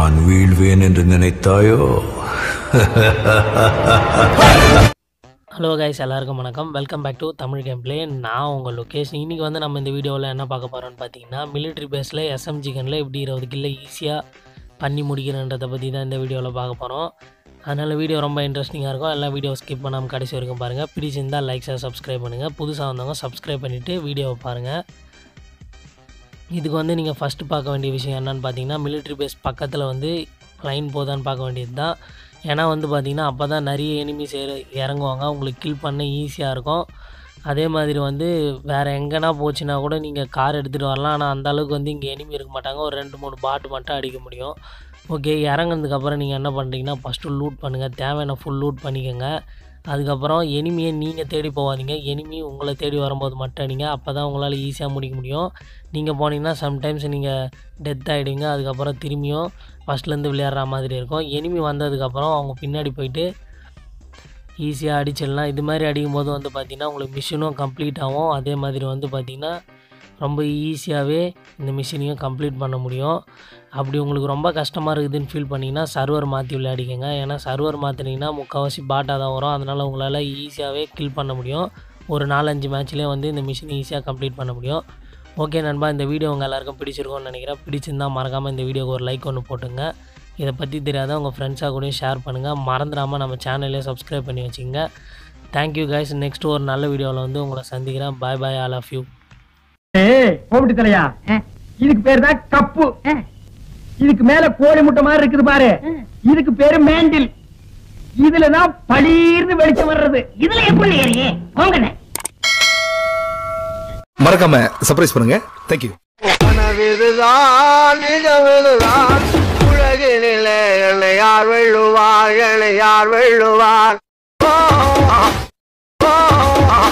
நான் வீழ்வேன் என்று நினைத்தாயோ ஹலோ கைஸ் எல்லாருக்கும் வணக்கம் welcome back to Tamil game play நான் உங்கள் லொக்கேஷன் இன்றைக்கி வந்து நம்ம இந்த வீடியோவில் என்ன பார்க்க போகிறோம்னு பார்த்தீங்கன்னா மிலிட்ரி பேஸில் எஸ்எம்ஜி கனில் எப்படி இருபது கிலோ ஈஸியாக பண்ணி முடிக்கிறன்றதை பற்றி தான் இந்த வீடியோவில் பார்க்க போகிறோம் அதனால் வீடியோ ரொம்ப இன்ட்ரெஸ்டிங்காக இருக்கும் எல்லாம் வீடியோ ஸ்கிப் பண்ணாமல் கடைசி வரைக்கும் பாருங்கள் பிடிச்சிருந்தால் லைக்ஸாக சப்ஸ்கிரைப் பண்ணுங்கள் புதுசாக வந்தவங்க சப்ஸ்கிரைப் பண்ணிவிட்டு வீடியோவை பாருங்கள் இதுக்கு வந்து நீங்கள் ஃபஸ்ட்டு பார்க்க வேண்டிய விஷயம் என்னன்னு பார்த்தீங்கன்னா மிலிட்ரி பேஸ் பக்கத்தில் வந்து லைன் போதான்னு பார்க்க வேண்டியது தான் ஏன்னா வந்து பார்த்தீங்கன்னா அப்போ தான் நிறைய எனிமிஸ் இறங்குவாங்க உங்களுக்கு கில் பண்ண ஈஸியாக இருக்கும் அதே மாதிரி வந்து வேறு எங்கன்னா போச்சுன்னா கூட நீங்கள் கார் எடுத்துகிட்டு வரலாம் ஆனால் அந்த அளவுக்கு வந்து இங்கே எனிமி இருக்க மாட்டாங்க ஒரு ரெண்டு மூணு பாட்டு மட்டும் அடிக்க முடியும் ஓகே இறங்குனதுக்கப்புறம் நீங்கள் என்ன பண்ணுறீங்கன்னா ஃபஸ்ட்டு லூட் பண்ணுங்கள் தேவையான ஃபுல் லூட் பண்ணிக்கோங்க அதுக்கப்புறம் எனிமியை நீங்கள் தேடி போகாதீங்க எனிமி உங்களை தேடி வரும்போது மட்டும் அடிங்க அப்போ தான் உங்களால் ஈஸியாக முடிக்க முடியும் நீங்கள் போனீங்கன்னா சம்டைம்ஸ் நீங்கள் டெத் ஆகிடுவீங்க அதுக்கப்புறம் திரும்பியும் ஃபஸ்ட்லேருந்து விளையாடுற மாதிரி இருக்கும் எனிமி வந்ததுக்கப்புறம் அவங்க பின்னாடி போயிட்டு ஈஸியாக அடிச்சிடலாம் இது மாதிரி அடிக்கும்போது வந்து பார்த்திங்கன்னா உங்களுக்கு மிஷினும் கம்ப்ளீட் ஆகும் அதே மாதிரி வந்து பார்த்திங்கன்னா ரொம்ப ஈஸியாகவே இந்த மிஷினையும் கம்ப்ளீட் பண்ண முடியும் அப்படி உங்களுக்கு ரொம்ப கஷ்டமாக இருக்குதுன்னு ஃபீல் பண்ணிங்கன்னா சர்வர் மாற்றி விளையாடிக்கங்க ஏன்னா சர்வர் மாற்றினீங்கன்னா முக்கால்வாசி பாட்டாக தான் வரும் அதனால் உங்களால் ஈஸியாகவே கில் பண்ண முடியும் ஒரு நாலஞ்சு மேட்ச்லேயே வந்து இந்த மிஷினை ஈஸியாக கம்ப்ளீட் பண்ண முடியும் ஓகே நண்பா இந்த வீடியோ உங்கள் எல்லாருக்கும் பிடிச்சிருக்கும்னு நினைக்கிறேன் பிடிச்சிருந்தா மறக்காமல் இந்த வீடியோக்கு ஒரு லைக் ஒன்று போட்டுங்க இதை பற்றி தெரியாத உங்கள் ஃப்ரெண்ட்ஸாக கூடயும் ஷேர் பண்ணுங்கள் மறந்துடாமல் நம்ம சேனலே சப்ஸ்கிரைப் பண்ணி வச்சுங்க தேங்க்யூ கைஸ் நெக்ஸ்ட் ஒரு நல்ல வீடியோவில் வந்து உங்களை சந்திக்கிறேன் bye bye all of you ஏய் கோபிட்டு தலையா இதுக்கு பேரு தான் கப்பு இதுக்கு மேல கோழி முட்டை மாதிரி இருக்குது பாரு இதுக்கு பேரு மேண்டில் இதுலதான் பளீர்னு வெளிச்சம் வர்றது இதுல எப்படி ஏறியே போங்கண்ணே மறக்காம சர்ப்ரைஸ் பண்ணுங்க தேங்க்யூ கனவிதுதான் நிஜமிதுதான் உலகினிலே என்னை யார் வெல்லுவார் என்னை யார் வெல்லுவார் ஓ, ஓ, ஓ,